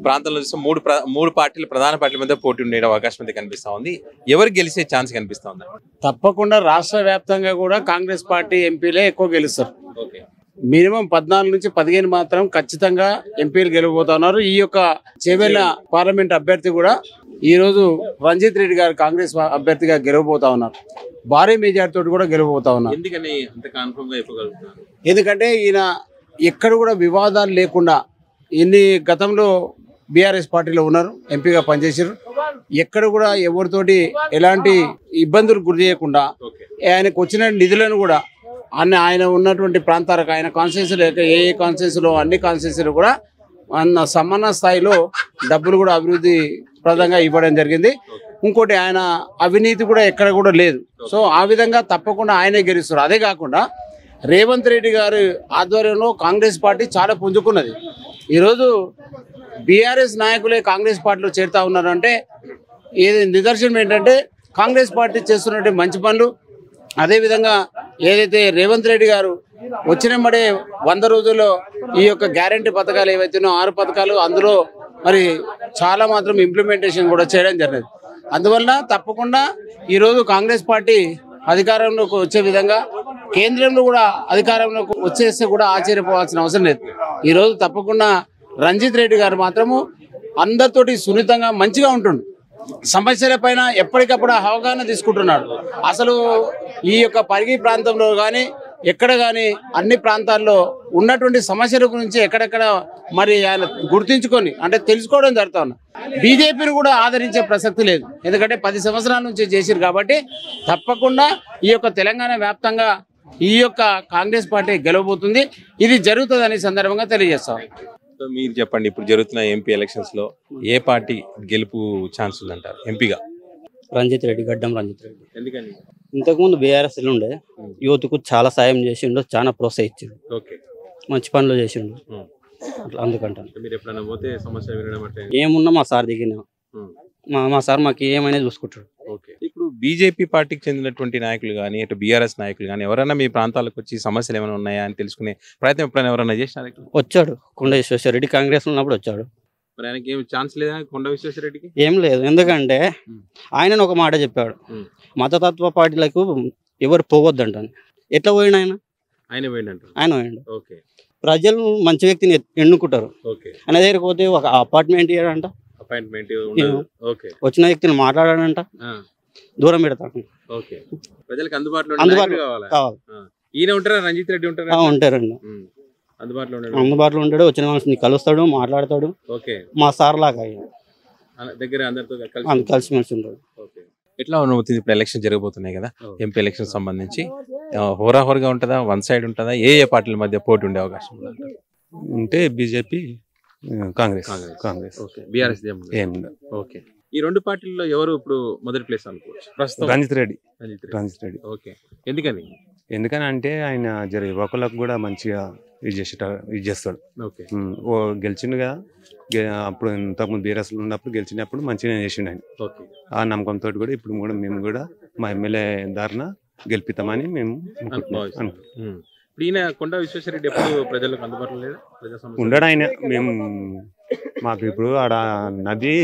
ప్రాంతంలో చూస్తే మూడు ప్ర- మూడు పార్టీలు ప్రధాన పార్టీల మధ్య పోటీ ఉండే అవకాశం అయితే కనిపిస్తా ఉంది ఎవరు గెలిచే ఛాన్స్ కనిపిస్తా ఉంది తప్పకుండా రాష్ట్ర వ్యాప్తంగా కూడా కాంగ్రెస్ పార్టీ ఎంపీలే ఎక్కువ గెలుస్తారు ఓకే మినిమం పద్నాలుగు నుంచి పదిహేను మాత్రం ఖచ్చితంగా ఎంపీలు గెలవబోతా ఉన్నారు ఈ యొక్క చేవెళ్ళ పార్లమెంట్ అభ్యర్థి కూడా ఈ రోజు రంజిత్ రెడ్డి గారు కాంగ్రెస్ అభ్యర్థిగా గెలవబోతా ఉన్నారు భారీ మెజార్టీ తోటి కూడా గెలవబోతా ఉన్నారు ఎందుకని అంత కన్ఫర్మ్ గా చెప్పగలుగుతున్నారు ఎందుకంటే ఈయన ఎక్కడ కూడా వివాదాలు లేకుండా ఎన్ని గతంలో బీఆర్ఎస్ పార్టీలో ఉన్నారు ఎంపీగా పనిచేసారు ఎక్కడ కూడా ఎవరితోటి ఎలాంటి ఇబ్బందులు గురి చేయకుండా ఓకే ఆయనకు వచ్చిన నిధులను కూడా అన్ని ఆయన ఉన్నటువంటి ప్రాంతాలకు ఆయన కాన్స్టిట్యూన్సీలో ఏ ఏ కాన్స్టిట్యూన్సీలో అన్ని కాన్స్టిట్యూన్సీలు కూడా అన్న సమాన స్థాయిలో డబ్బులు కూడా అభివృద్ధి ప్రదంగా ఇవ్వడం జరిగింది ఇంకోటి ఆయన అవినీతి కూడా ఎక్కడ కూడా లేదు సో ఆ విధంగా తప్పకుండా ఆయనే గెలుస్తారు అదే కాకుండా రేవంత్ రెడ్డి గారి ఆధ్వర్యంలో కాంగ్రెస్ పార్టీ చాలా పుంజుకున్నది ఈరోజు బీఆర్ఎస్ నాయకులే కాంగ్రెస్ పార్టీలో చేరుతా ఉన్నారంటే ఏది నిదర్శనం ఏంటంటే కాంగ్రెస్ పార్టీ చేస్తున్నటువంటి మంచి పనులు అదేవిధంగా ఏదైతే రేవంత్ రెడ్డి గారు వచ్చినమ్మడే వంద రోజుల్లో ఈ యొక్క గ్యారంటీ పథకాలు ఏవైతేనో ఆరు పథకాలు అందులో మరి చాలా మాత్రం ఇంప్లిమెంటేషన్ కూడా చేయడం జరిగింది అందువల్ల తప్పకుండా ఈరోజు కాంగ్రెస్ పార్టీ అధికారంలోకి వచ్చే విధంగా కేంద్రంలో కూడా అధికారంలోకి వచ్చేస్తే కూడా ఆశ్చర్యపోవాల్సిన అవసరం లేదు ఈరోజు తప్పకుండా రంజిత్ రెడ్డి గారు మాత్రము అందరితోటి సున్నితంగా మంచిగా ఉంటుండు సమస్యల పైన ఎప్పటికప్పుడు అవగాహన తీసుకుంటున్నాడు అసలు ఈ యొక్క పరిగి ప్రాంతంలో కానీ ఎక్కడ కానీ అన్ని ప్రాంతాల్లో ఉన్నటువంటి సమస్యల గురించి ఎక్కడెక్కడ మరి ఆయన గుర్తించుకొని అంటే తెలుసుకోవడం జరుగుతా ఉన్నా బీజేపీని కూడా ఆదరించే ప్రసక్తి లేదు ఎందుకంటే పది సంవత్సరాల నుంచి చేసిరు కాబట్టి తప్పకుండా ఈ యొక్క తెలంగాణ వ్యాప్తంగా ఈ యొక్క కాంగ్రెస్ పార్టీ గెలవబోతుంది ఇది జరుగుతుందని సందర్భంగా తెలియజేస్తాం సో మీరు చెప్పండి ఇప్పుడు జరుగుతున్న ఎంపీ ఎలక్షన్స్ లో ఏ పార్టీ గెలుపు ఛాన్స్ ఉందంటారు ఎంపీగా రంజిత్ రెడ్డి గడ్డం రంజిత్ రెడ్డి ఎందుకని ఇంతకుముందు బీఆర్ఎస్ ఉండే యూత్కు చాలా సాయం చేసిండు చాలా ప్రోత్సహించిండు ఓకే మంచి పనులు చేసిండు ఉమ్. అట్లా అందుకంటాను మీరు ఎప్పుడైనా పోతే సమస్య వినడం అంటే ఏమున్నా మా సార్ దిగిన ఉమ్. మా మా సార్ మాకు ఏమైనా చూసుకుంటాడు ఓకే ఇప్పుడు బీజేపీ పార్టీకి చెందినటువంటి నాయకులు కానీ ఇటు బీఆర్ఎస్ నాయకులు కానీ ఎవరైనా మీ ప్రాంతాలకు వచ్చి సమస్యలు ఏమైనా ఉన్నాయా అని తెలుసుకునే ప్రయత్నం ఎప్పుడైనా ఎవరైనా చేసినారు ఇక్కడ? వచ్చాడు కొండ విశ్వేశ్వర రెడ్డి కాంగ్రెస్ ఉన్నప్పుడు వచ్చాడు మరి ఆయనకి ఏం ఛాన్స్ లేదా కొండ విశ్వేశ్వరరెడ్డికి ఏం లేదు ఎందుకంటే ఉమ్. ఆయన ఒక మాట చెప్పాడు ఉమ్. మతతత్వ పార్టీలకు ఎవరు పోవద్దంటాను ఎట్లా పోయిన ఆయన ఆయన పోయిందంటారు ఆయన పోయిండు ఓకే ప్రజలు మంచి వ్యక్తిని ఎ- ఎన్నుకుంటారు ఓకే ఆయన దగ్గరికి పోతే ఒక అపార్ట్మెంట్ ఇవ్వడంట అపాయింట్మెంట్ ఉండదు ఓకే వచ్చిన వ్యక్తిని మాట్లాడాడంట ఆ, దూరం పెడతాడు ఓకే ప్రజలకు అందుబాటులో ఉండే అందుబాటులో నాయకులు కావాలా కావాలి ఆ. ఈయన ఉంటారా రంజిత్ రెడ్డి ఉంటారా ఆ, ఉంటారండి ఉమ్. అందుబాటులో ఉండడు అందుబాటులో ఉంటాడు వచ్చిన మనిషిని కలుస్తాడు మాట్లాడతాడు ఓకే మా సార్ లాగా ఆయన. అలా దగ్గర అందరితో కలిసి అంత కలిసిమెలిసి ఉంటాడు ఓకే ఎట్లా ఉండబోతుంది ఇప్పుడు ఎలక్షన్ జరగబోతున్నాయి కదా అవును. ఎంపీ ఎలక్షన్ సంబంధించి ఆ, హోరాహోరుగా ఉంటుందా వన్ సైడ్ ఉంటుందా ఏ ఏ పార్టీల మధ్య పోటీ ఉండే అవకాశం ఉందంటారు ఉంటే BJP Congress Congress. Congress okay BRS ఏం లేదు. ఓకే ఈ రెండు పార్టీల్లో ఎవరు ఇప్పుడు మొదటి ప్లేస్ అనుకోవచ్చు ప్రస్తుతం రంజిత్ రెడ్డి రంజిత్ రెడ్డి. రంజిత్ రెడ్డి ఓకే ఎందుకని ఎందుకని అంటే ఆయన జర యువకులకు కూడా మంచిగా ఇది చేసేట ఇది చేస్తాడు ఓకే ఉమ్, ఓ గెలిచిండు కదా గె- అప్పుడు ఇంతకుముందు బీఆర్ఎస్ ఉన్నప్పుడు గెలిచినప్పుడు మంచిగా చేసిండు ఆయన ఓకే ఆ నమ్మకంతో కూడా ఇప్పుడు కూడా మేము కూడా మా ఎమ్మెల్యే దారిన గెలిపిస్తామని మేము అనుకుంటున్నాం భావిస్తున్నాం. అను- ఉమ్. ఇప్పుడు ఈయన కొండ విశ్వేశ్వరరెడ్డి ఎప్పుడు ప్రజలకు అందుబాటులో లేదా ప్రజా సమస్యలు? ఉండడు ఆయన మేము మాకు ఇప్పుడు ఆడ నది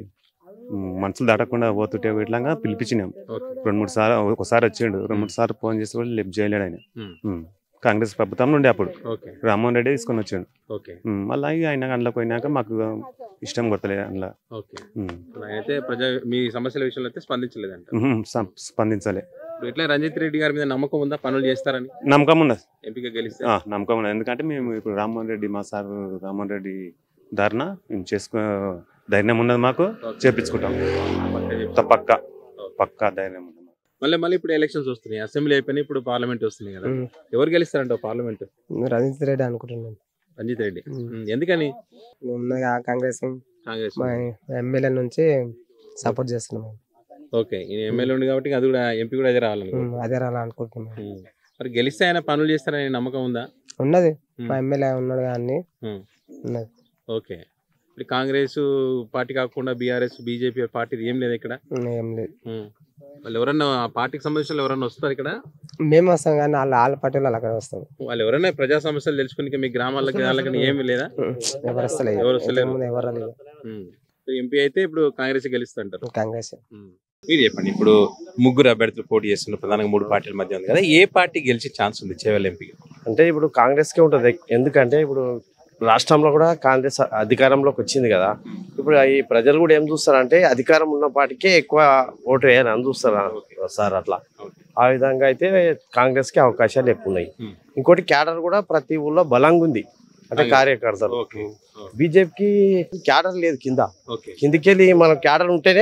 ఉమ్, మనుషులు దాటకుండా పోతుంటే ఇట్లాగా పిలిపించినాం ఓకే రెండు మూడు సార్లు ఒకసారి వచ్చిండు రెండు మూడు సార్లు ఫోన్ చేసి కూడా లిఫ్ట్ చేయలేడు ఆయన ఉమ్. ఉమ్. కాంగ్రెస్ ప్రభుత్వం నుండి అప్పుడు ఓకే రామ్మోహన్ రెడ్డి తీసుకొని వచ్చాడు ఓకే ఉమ్, మళ్ళీ ఇక ఆయన అందులో పోయినాక మాకు ఇష్టం కొడతలేదు అందులో ఓకే ఉమ్. ఇప్పుడు అయితే ప్రజా మీ సమస్యల విషయంలో అయితే స్పందించలేదంట ఉమ్, సం- స్పందించలే ఇప్పుడు ఎట్లా రంజిత్ రెడ్డి గారి మీద నమ్మకం ఉందా పనులు చేస్తారని నమ్మకం ఉన్నది ఎంపిక గెలిస్తే ఆ, నమ్మకం ఉన్నది ఎందుకంటే మేము ఇప్పుడు రామ్మోహన్ రెడ్డి మా సార్ రామ్మోహన్ రెడ్డి ధారణ మేము చేసుకో ధైర్యం ఉన్నది మాకు చేపించుకుంటాం పక్కా చెప్పు. పక్క పక్క ధైర్యం ఉన్నది మాకు. మళ్ళీ మళ్ళీ ఇప్పుడు ఎలక్షన్స్ వస్తున్నాయి అసెంబ్లీ అయిపోయినాయి ఇప్పుడు పార్లమెంట్ వస్తున్నాయి కదా ఉమ్. ఎవరు గెలుస్తారంట పార్లమెంట్ రంజిత్ రెడ్డి అనుకుంటున్నాను రంజిత్ రెడ్డి ఉమ్. ఉమ్, ఎందుకని ఉన్నగా కాంగ్రెస్ కాంగ్రెస్ మా ఎమ్మెల్యే నుంచి సపోర్ట్ చేస్తున్నాం ఓకే ఈయన ఎమ్మెల్యే ఉంది కాబట్టి అది కూడా ఎంపీ కూడా అదే రావాలని ఉమ్, అదే రాలా అనుకుంటున్నాం ఉమ్. మరి గెలిస్తే ఆయన పనులు చేస్తారనే నమ్మకం ఉందా ఉన్నది ఉమ్. మా ఎమ్మెల్యే ఉన్నాడు కానీ ఉమ్. ఉన్నది ఓకే ఇప్పుడు కాంగ్రెస్ పార్టీ కాకుండా బీఆర్ఎస్ బీజేపీ పార్టీ ఏం లేదు ఇక్కడ ఉమ్, ఏం లేదు ఉమ్. వాళ్ళు ఎవరన్నా ఆ పార్టీకి సంబంధించిన వాళ్ళు ఎవరన్నా వస్తారు ఇక్కడ మేము వస్తాం కానీ వాళ్ళ వాళ్ళ పార్టీ వాళ్ళు అక్కడ వస్తాం వాళ్ళు ఎవరైనా ప్రజా సమస్యలు తెలుసుకుని మీ గ్రామాలకి వాళ్ళకి ఏమీ లేదా ఉమ్, ఎవరు వస్తలేదు ఎవరు వస్తలేరు? ఇంతకుముందు ఎవరు రాలేదు ఎంపీ అయితే ఇప్పుడు కాంగ్రెస్ గెలుస్తుంటారు కాంగ్రెస్ మీరు చెప్పండి ఇప్పుడు ముగ్గురు అభ్యర్థులు పోటీ చేస్తున్నారు ప్రధానంగా మూడు పార్టీల మధ్య ఉంది కదా ఏ పార్టీ గెలిచే ఛాన్స్ ఉంది చేవెళ్ళ ఎంపీ అంటే ఇప్పుడు కాంగ్రెస్కే ఉంటుంది ఎందుకంటే ఇప్పుడు రాష్ట్రంలో కూడా కాంగ్రెస్ అధికారంలోకి వచ్చింది కదా ఇప్పుడు ఈ ప్రజలు కూడా ఏం చూస్తారంటే అధికారం ఉన్న పార్టీకే ఎక్కువ ఓటు వేయాలని అని చూస్తారు సార్ అట్లా ఆ విధంగా అయితే కాంగ్రెస్కి అవకాశాలు ఎక్కువ ఉన్నాయి Hmm. ఇంకోటి క్యాడర్ కూడా ప్రతి ఊళ్ళో బలంగా ఉంది అంటే అలాగే. కార్యకర్తలు ఓకే బీజేపీకి క్యాడర్ లేదు కింద ఓకే కిందికెళ్ళి మనం క్యాడర్ ఉంటేనే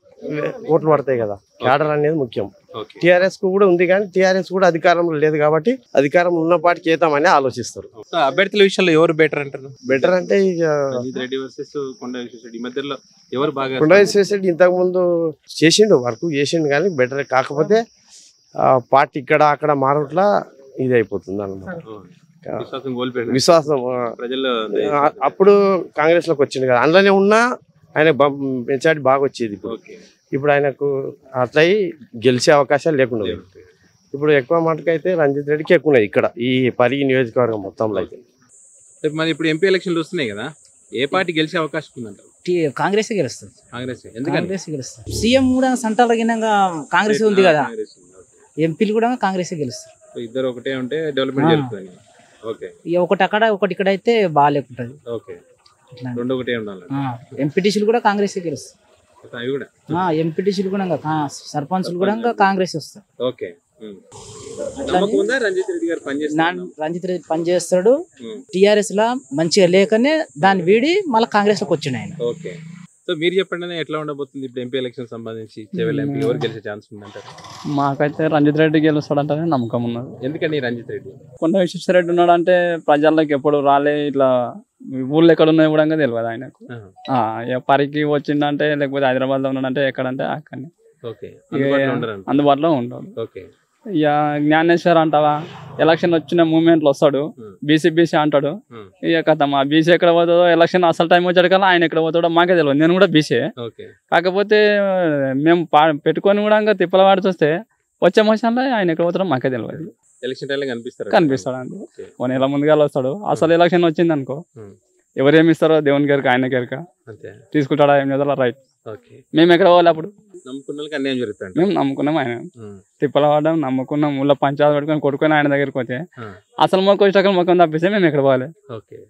ఓట్లు పడతాయి కదా క్యాడర్ అనేది ముఖ్యం ఓకే టిఆర్ఎస్ కు కూడా ఉంది కానీ టిఆర్ఎస్ కూడా అధికారంలో లేదు కాబట్టి అధికారం ఉన్న పార్టీకి ఏతామని ఆలోచిస్తారు సో అభ్యర్థుల విషయంలో ఎవరు బెటర్ అంటారు బెటర్ అంటే ఇక రంజిత్ రెడ్డి వర్సెస్ కొండ విశ్వేశ్వరరెడ్డి ఈ మధ్యలో ఎవరు బాగా కొండ విశ్వేశ్వరరెడ్డి ఇంతకు ముందు చేసిండు వర్క్ చేసిండు కానీ బెటర్ కాకపోతే ఆ, పార్టీ ఇక్కడ అక్కడ మారట్లా ఇది అయిపోతుంది అన్నమాట ఓ, విశ్వాసం కోల్పోయాడు విశ్వాసం ఆ, ప్రజల్లో ఆ, అప్పుడు కాంగ్రెస్ లోకి వచ్చిండు కదా అందులోనే ఉన్నా ఆయన మెచ్చాటి బాగా వచ్చేది ఇప్పుడు ఓకే ఇప్పుడు ఆయనకు అట్లా అయి గెలిచే అవకాశాలు లేకుండా పోయాయి. ఇప్పుడు ఎక్కువ మటుకు అయితే రంజిత్ రెడ్డికి ఎక్కువ ఉన్నాయి ఇక్కడ ఈ పరిగి నియోజకవర్గం మొత్తంలో అయితే రేపు మరి ఇప్పుడు ఎంపీ ఎలక్షన్లు వస్తున్నాయి కదా ఏ పార్టీ గెలిచే అవకాశం ఉందంటారు టీ- కాంగ్రెస్ గెలుస్తుంది కాంగ్రెస్ ఎందుకని కాంగ్రెస్ గెలుస్తుంది సీఎం కూడా సంటాల గినంగా కాంగ్రెస్ ఉంది కదా కాంగ్రెస్ ఉంది, ఓకే. ఎంపీలు కూడా కాంగ్రెస్ గెలుస్తారు సో ఇద్దరు ఒకటే ఉంటే డెవలప్మెంట్ ఆ. జరుగుతుంది ఓకే ఇక ఒకటి అక్కడ ఒకటి ఇక్కడ అయితే బాగాలేకుంటది ఓకే అట్లా రెండు ఒకటే ఉండాలి ఎంపీటీసీలు కూడా కాంగ్రెస్ గెలుస్తారు అవి కూడా ఎంపీటీసీలు కూడా ఇంకా కా- సర్పంచులు కూడా ఇంకా కాంగ్రెస్ వస్తారు ఓకే ఉమ్. అట్లా నమ్మకం ఉందా రంజిత్ రెడ్డి గారు నా పనిచేస్తున్నారు రంజిత్ రెడ్డి పనిచేస్తాడు టిఆర్ఎస్ లా మంచిగా లేకనే దాన్ని వీడి మళ్ళీ కాంగ్రెస్ లోకి వచ్చిండు ఆయన ఓకే సో మీరు చెప్పండి అన్న, ఎట్లా ఉండబోతుంది ఇప్పుడు ఎంపీ ఎలక్షన్ సంబంధించి చెవెల్ ఎంపీ ఎవరు గెలిచే ఛాన్స్ ఉందంటారు మాకైతే రంజిత్ రెడ్డి గెలుస్తాడంటేనే నమ్మకం ఉన్నది ఎందుకని రంజిత్ రెడ్డి కొండ విశ్వేశ్వరరెడ్డి ఉన్నాడంటే ప్రజల్లోకి ఎప్పుడు రాలే ఇట్లా ఊళ్ళో ఎక్కడ ఉన్నాయి కూడా తెలియదు ఆయనకు ఆహా. ఆ, ఇక పరికి వచ్చిందంటే లేకపోతే హైదరాబాద్ లో ఉన్నాడంటే ఎక్కడంటే అక్కడనే ఓకే ఇక అందుబాటులో ఉండరు అందుబాటులో ఉండదు ఓకే ఇక జ్ఞానేశ్వర్ అంటావా ఎలక్షన్ వచ్చిన మూమెంట్లో వస్తాడు Hmm. బీసీ బీసీ అంటాడు Hmm. ఇక కథ మా బీసీ ఎక్కడ పోతుందో ఎలక్షన్ అసలు టైం వచ్చాడు కదా ఆయన ఎక్కడ పోతాడో మాకే తెలియదు నేను కూడా బీసీ ఓకే కాకపోతే మేము పా- పెట్టుకొని కూడా ఇంకా తిప్పల వాడి చూస్తే వచ్చే మోషన్లో ఆయన ఎక్కడ పోతాడో మాకే తెలియదు ఎలక్షన్ టైంలో కనిపిస్తారు కనిపిస్తాడు అండి ఓకే. ఓ నెల ముందుగా వస్తాడు అసలు ఎలక్షన్ వచ్చింది అనుకో Hmm. ఎవరేమి ఇస్తారో దేవుని గారికి ఆయన గారికి అంతే తీసుకుంటాడా ఏం చేద్దాం రైట్ ఓకే మేము ఎక్కడ పోవాలి అప్పుడు నమ్ముకున్న వాళ్ళకి అన్యాయం జరుగుతుంది మేము నమ్ముకున్నాం ఆయన తిప్పల వాడడం నమ్ముకున్నాం ఊళ్ళో పంచాయతీ పెట్టుకొని కొట్టుకొని ఆయన దగ్గరికి పోతే Hmm. అసలు మొక్క వచ్చాక మొక్కం తప్పిస్తే మేము ఎక్కడ పోవాలి ఓకే